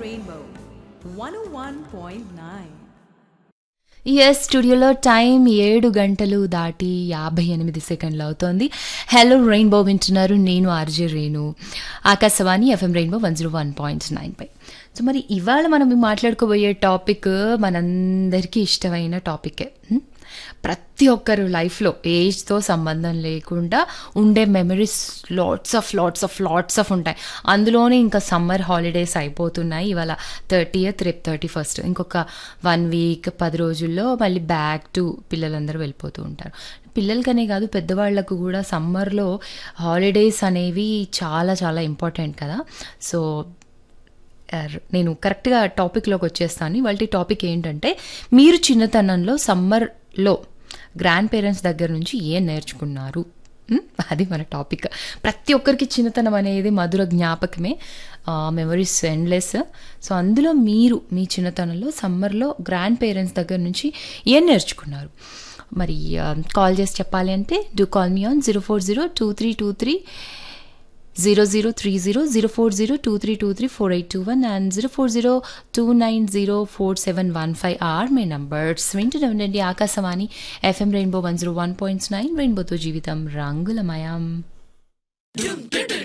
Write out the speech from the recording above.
Rainbow 101.9. Yes స్టూడియోలో time ఏడు గంటలు దాటి యాభై ఎనిమిది సెకండ్లు అవుతోంది హలో రెయిన్బో వింటున్నారు నేను RJ Renu Akashvani FM Rainbow one zero one point nine పై సో మరి ఇవాళ మనం మాట్లాడుకోబోయే టాపిక్ మనందరికీ ఇష్టమైన టాపికే హ్మ్? ప్రతి ఒక్కరు లైఫ్లో ఏజ్తో సంబంధం లేకుండా ఉండే memories lots of lots of lots of ఉంటాయి అందులోనే ఇంకా సమ్మర్ హాలిడేస్ అయిపోతున్నాయి ఇవాళ థర్టీయత్ రేపు థర్టీ ఫస్ట్ ఇంకొక వన్ వీక్ పది రోజుల్లో మళ్ళీ బ్యాక్ టు పిల్లలందరూ వెళ్ళిపోతూ ఉంటారు పిల్లలకనే కాదు పెద్దవాళ్లకు కూడా సమ్మర్లో హాలిడేస్ అనేవి చాలా చాలా ఇంపార్టెంట్ కదా సో ఎర్- నేను కరెక్ట్గా టాపిక్లోకి వచ్చేస్తాను వాళ్ళ టాపిక్ ఏంటంటే మీరు చిన్నతనంలో సమ్మర్లో గ్రాండ్ పేరెంట్స్ దగ్గర నుంచి ఏం నేర్చుకున్నారు మ్, అది మన టాపిక్ ప్రతి ఒక్కరికి చిన్నతనం అనేది మధుర జ్ఞాపకమే మెమరీస్ ఎండ్లెస్ సో అందులో మీరు మీ చిన్నతనంలో సమ్మర్లో గ్రాండ్ పేరెంట్స్ దగ్గర నుంచి ఏం నేర్చుకున్నారు మరి కాల్ చేసి చెప్పాలి అంటే do call me on zero four zero two three two three zero zero three zero zero four zero two three two three four eight two one and zero four zero two nine zero four seven one five are my numbers వింటూనే ఉండండి Akashvani FM Rainbow one zero one points nine రెయిన్బోతో జీవితం రంగులమయం